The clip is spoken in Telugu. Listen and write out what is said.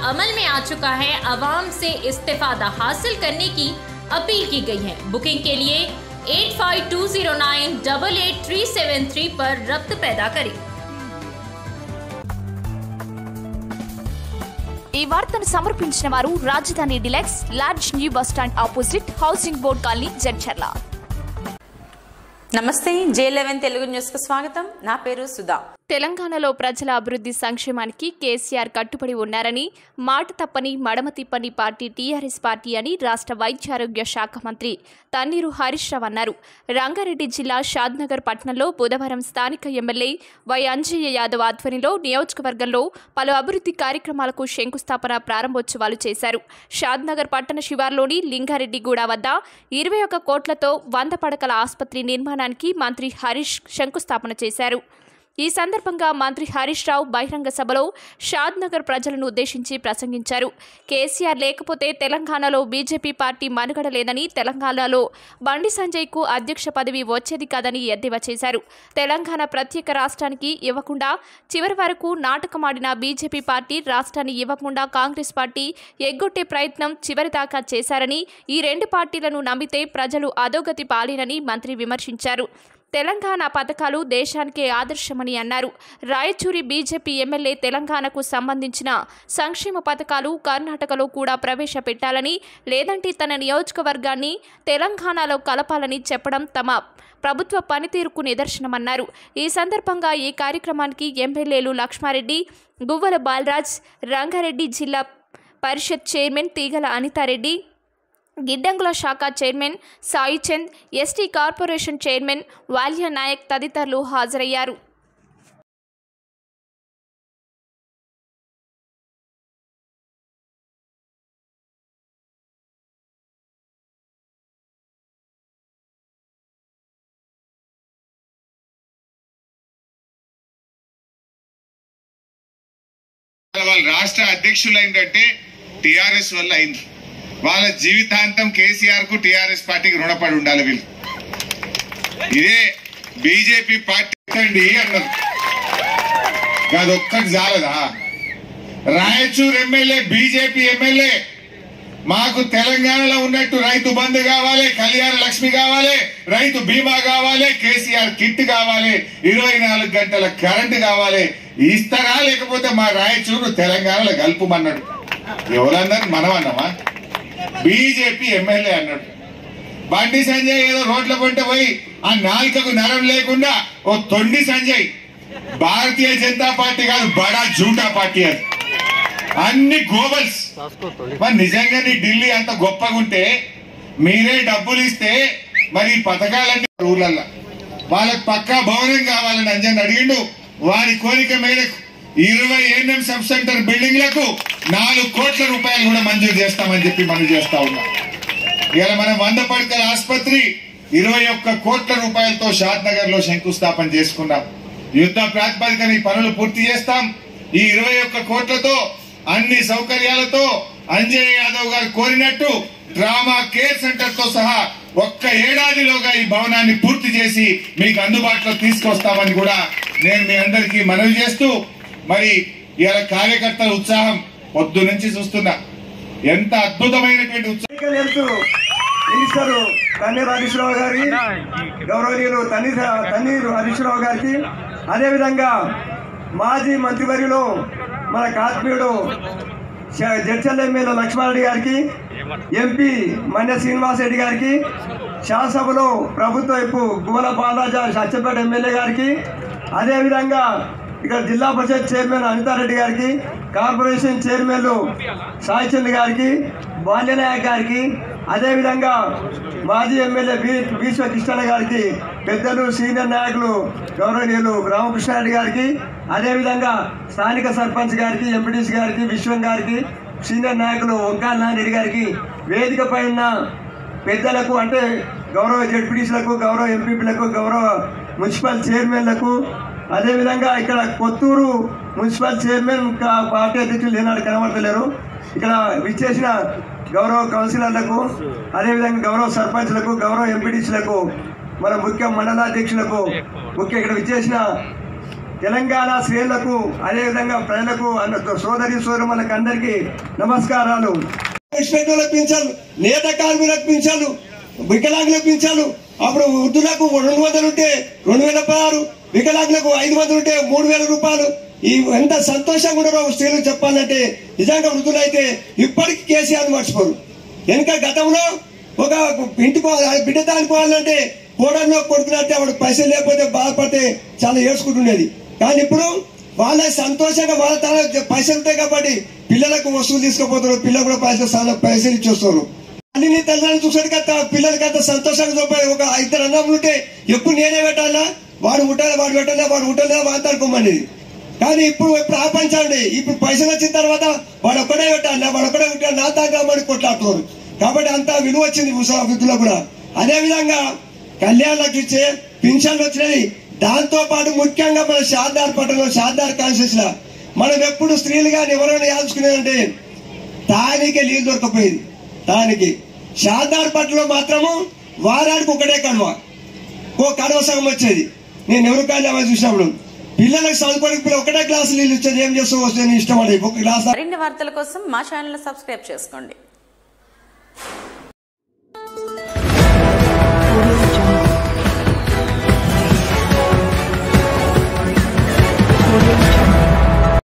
अमल में आ चुका है आवाम से इस्तीफादा हासिल करने की अपील की गई है बुकिंग के लिए eight five two zero nine double eight three seven three पर रब्त पैदा करें ఈ వార్తను సమర్పించిన వారు Rajadhani deluxe large new bus stand opposite housing board colony Jadcherla నమస్తే జే లెవెన్ తెలుగు న్యూస్కు స్వాగతం నా పేరు సుధా తెలంగాణలో ప్రజల అభివృద్ధి సంక్షేమానికి కేసీఆర్ కట్టుబడి ఉన్నారని మాట తప్పని మడమ తిప్పని పార్టీ టీఆర్ఎస్ పార్టీ అని రాష్ట్ర వైద్యారోగ్య శాఖ మంత్రి తన్నీరు హరీష్ రావు అన్నారు రంగారెడ్డి జిల్లా షాద్నగర్ పట్టణంలో బుధవారం స్థానిక ఎమ్మెల్యే వై అంజయ్య యాదవ్ ఆధ్వర్యంలో నియోజకవర్గంలో పలు అభివృద్ధి కార్యక్రమాలకు శంకుస్థాపన ప్రారంభోత్సవాలు చేశారు షాద్నగర్ పట్టణ శివార్లోని లింగారెడ్డిగూడ వద్ద ఇరవై ఒక్క కోట్లతో వంద పడకల ఆసుపత్రి నిర్మాణానికి మంత్రి హరీష్ శంకుస్థాపన చేశారు ఈ సందర్భంగా మంత్రి హరీష్ రావు బహిరంగ సభలో షాద్ నగర్ ప్రజలను ఉద్దేశించి ప్రసంగించారు కేసీఆర్ లేకపోతే తెలంగాణలో బీజేపీ పార్టీ మనుగడ లేదని తెలంగాణలో బండి సంజయ్కు అధ్యక్ష పదవి వచ్చేది కాదని ఎద్దేవా చేశారు తెలంగాణ ప్రత్యేక రాష్ట్రానికి ఇవ్వకుండా చివరి వరకు నాటకమాడిన బీజేపీ పార్టీ రాష్ట్రాన్ని ఇవ్వకుండా కాంగ్రెస్ పార్టీ ఎగ్గొట్టే ప్రయత్నం చివరిదాకా చేశారని ఈ రెండు పార్టీలను నమ్మితే ప్రజలు అధోగతి పాలేనని మంత్రి విమర్శించారు తెలంగాణ పథకాలు దేశానికే ఆదర్శమని అన్నారు రాయచూరి బీజేపీ ఎమ్మెల్యే తెలంగాణకు సంబంధించిన సంక్షేమ పథకాలు కర్ణాటకలో కూడా ప్రవేశపెట్టాలని లేదంటే తన నియోజకవర్గాన్ని తెలంగాణలో కలపాలని చెప్పడం తమ ప్రభుత్వ పనితీరుకు నిదర్శనమన్నారు ఈ సందర్భంగా ఈ కార్యక్రమానికి ఎమ్మెల్యేలు లక్ష్మారెడ్డి గువ్వల బాలరాజ్ రంగారెడ్డి జిల్లా పరిషత్ చైర్మన్ తీగల అనితారెడ్డి గిడ్డంగుల శాఖ chairman Sai Chand ST corporation chairman Valya Naik తదితరులు హాజరయ్యారు వాళ్ళ రాష్ట్ర అధ్యక్షులైందంటే టిఆర్ఎస్ వల్ల అయింది వాళ్ళ జీవితాంతం కేసీఆర్ కు టిఆర్ఎస్ పార్టీకి రుణపడి ఉండాలి వీళ్ళు ఇదే బీజేపీ పార్టీ అండి అన్నారు అదొక్కటి చాలదా రాయచూర్ ఎమ్మెల్యే బీజేపీ ఎమ్మెల్యే మాకు తెలంగాణలో ఉన్నట్టు రైతు బంధు కావాలి కళ్యాణ లక్ష్మి కావాలి రైతు బీమా కావాలి కేసీఆర్ కిట్ కావాలి ఇరవై నాలుగు గంటల కరెంటు కావాలి ఇస్తారా లేకపోతే మా రాయచూరు తెలంగాణలో కలుపుమన్నాడు ఎవరన్నారు మనం అన్నామా బీజేపీ ఎమ్మెల్యే అన్నాడు బండి సంజయ్ ఏదో రోడ్ల పంట పోయి ఆ నాలుకకు నరం లేకుండా ఓ తొండి సంజయ్ భారతీయ జనతా పార్టీ కాదు బడా జూటా పార్టీ అది అన్ని గోబల్స్ మరి నిజంగా నీ ఢిల్లీ అంత గొప్పగా ఉంటే మీరే డబ్బులు ఇస్తే మరి ఈ పథకాలన్నీ ఊర్లల్లో వాళ్ళకి పక్కా భవనం కావాలని అంజన్ అడిగిండు వారి కోరిక మేరకు ఇరవై ఎన్ఎం సబ్ సెంటర్ బిల్డింగ్లకు నాలుగు కోట్ల రూపాయలు కూడా మంజూరు చేస్తామని చెప్పి మనం చేస్తా ఉన్నాం ఇవాళ మనం వంద పడకల ఆసుపత్రి ఇరవై ఒక్క కోట్ల రూపాయలతో షాద్ నగర్ లో శంకుస్థాపన చేసుకున్నాం యుద్ధ ప్రాతిపదికన ఈ పనులు పూర్తి చేస్తాం ఈ ఇరవై ఒక్క కోట్లతో అన్ని సౌకర్యాలతో అంజయ్ యాదవ్ గారు కోరినట్టు డ్రామా కేర్ సెంటర్ తో సహా ఒక్క ఏడాదిలోగా ఈ భవనాన్ని పూర్తి చేసి మీకు అందుబాటులో తీసుకొస్తామని కూడా నేను మీ అందరికీ మనవి చేస్తూ మరి ఇవాళ కార్యకర్తల ఉత్సాహం పొద్దు నుంచి చూస్తున్నా ఎంత అద్భుతమైనటువంటి ఉత్సాహం medical health minister Thanneeru Harish Rao గారి గౌరవనీయులు తన్నీర్ తన్నీరు హరీష్ రావు గారికి అదేవిధంగా మాజీ మంత్రివర్యులు మన కాశ్మీరుడు జడ్చల్ ఎమ్మెల్యే లక్ష్మారెడ్డి గారికి ఎంపీ మన్య శ్రీనివాస్ రెడ్డి గారికి శాసనసభలో ప్రభుత్వ వైపు గుమల బాలరాజా సత్యపేట ఎమ్మెల్యే గారికి అదేవిధంగా ఇక్కడ జిల్లా పరిషత్ చైర్మన్ అనితారెడ్డి గారికి కార్పొరేషన్ చైర్మన్లు సాయిచంద్ గారికి బాల్యనాయక్ గారికి అదేవిధంగా మాజీ ఎమ్మెల్యే బి భీష్మ కృష్ణ గారికి పెద్దలు సీనియర్ నాయకులు గౌరవనీయులు రామకృష్ణారెడ్డి గారికి అదేవిధంగా స్థానిక సర్పంచ్ గారికి ఎంపీటీసీ గారికి విశ్వం గారికి సీనియర్ నాయకులు వంకాయ నారెడ్డి గారికి వేదిక పైన పెద్దలకు అంటే గౌరవ జడ్పీటీసీలకు గౌరవ ఎంపీపీలకు గౌరవ మున్సిపల్ చైర్మన్లకు అదేవిధంగా ఇక్కడ కొత్తూరు మున్సిపల్ చైర్మన్ కా- పార్టీ అధ్యక్షులు ఏనాడు కనబడతలేరు ఇక్కడ విచ్చేసిన గౌరవ కౌన్సిలర్లకు అదేవిధంగా గౌరవ సర్పంచ్లకు గౌరవ ఎంపీటీసీలకు మన ముఖ్య మండలాధ్యక్షులకు ముఖ్య ఇక్కడ విచ్చేసిన తెలంగాణ శ్రేణులకు అదేవిధంగా ప్రజలకు అన్న సోదరి సోదరులకు అందరికీ నమస్కారాలు ఇన్స్పెక్టర్లకు పింఛాలు నేత కార్మికులకు పింఛాలు వికలాంగులకు పింఛాలు అప్పుడు వృద్ధులకు రెండు వందలు ఉంటే రెండు వేల పదహారు వికలాంగులకు ఐదు వందలు ఉంటే మూడు వేల రూపాయలు ఈ ఎంత సంతోషంగా ఉన్నారో స్త్రీలు చెప్పాలంటే నిజంగా వృద్ధులైతే ఇప్పటికీ కేసీఆర్ మర్చిపోరు వెనుక గతంలో ఒక ఇంటికి పో- బిడ్డ తాగిపోవాలంటే కోడల్లో కొడుకునంటే వాడు పైసలు లేకపోతే బాధపడితే చాలా ఏడ్చుకుంటుండేది కానీ ఇప్పుడు వాళ్ళ సంతోషంగా వాళ్ళ తన పైసలు ఉంటాయి కాబట్టి పిల్లలకు వస్తువులు తీసుకుపోతున్నారు పిల్లలు కూడా పైసలు చాలా పైసలు ఇచ్చేస్తారు అన్ని నీ తల్లిదండ్రులు చూసాడు కదా పిల్లలకి అంత సంతోషంగా చూపాయి ఒక ఇద్దరు అన్నములు ఉంటే ఎప్పుడు నేనే పెట్టాలా వాడు ఉంటాడా వాడు పెట్టాలా వాడు ఉంటాడా వాడు తడుకోమనేది కానీ ఇప్పుడు ఇప్పుడు ఆపంచండి ఇప్పుడు పైసలు వచ్చిన తర్వాత వాడు ఒక్కడే పెట్టాలి వాడు ఒక్కడే పెట్టాలి నా తాగామని కొట్లాడుతున్నారు కాబట్టి అంత విలువ వచ్చింది ముసా వృద్ధులకు కూడా అదే విధంగా కళ్యాణాలకు ఇచ్చే పింఛన్లు వచ్చినాయి దాంతో పాటు ముఖ్యంగా మన షార్దార్ పట్టణంలో షార్దార్ కాన్షియస్ లా మనం ఎప్పుడు స్త్రీలు కానీ ఎవరైనా యాదుకునేదంటే తానికే నీళ్ళు దొరకపోయేది తానికి షార్దార్ పట్టణంలో మాత్రము వారానికి ఒకటే కనుమ ఓ కడవ సగం వచ్చేది నేను ఎవరు కానీ చూసినప్పుడు పిల్లలకు చదువుకోవడానికి పిల్లలు ఒకటే గ్లాసు నీళ్ళు ఇచ్చేది ఏం చేస్తూ వస్తే నీ ఇష్టం అండి ఒక గ్లాస్ మరిన్ని వార్తల కోసం మా ఛానల్ సబ్స్క్రైబ్ చేసుకోండి